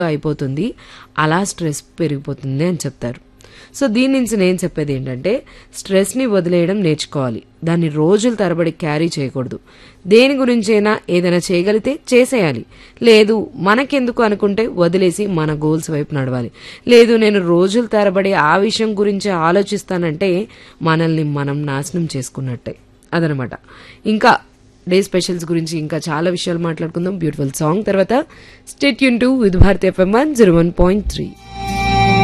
అయిపోతుంది అలా స్ట్రెస్ పెరిగిపోతుంది అని చెప్తారు సో దీని నుంచి నేను చెప్పేది ఏంటంటే స్ట్రెస్ని వదిలేయడం నేర్చుకోవాలి దాన్ని రోజుల తరబడి క్యారీ చేయకూడదు దేని గురించైనా ఏదైనా చేయగలిగితే చేసేయాలి లేదు మనకెందుకు అనుకుంటే వదిలేసి మన గోల్స్ వైపు నడవాలి లేదు నేను రోజుల తరబడి ఆ విషయం గురించి ఆలోచిస్తానంటే మనల్ని మనం నాశనం చేసుకున్నట్టే అదనమాట ఇంకా డే స్పెషల్స్ గురించి ఇంకా చాలా విషయాలు మాట్లాడుకుందాం బ్యూటిఫుల్ సాంగ్ తర్వాత స్టేట్ యూన్ to with Bharati FM one zero one point three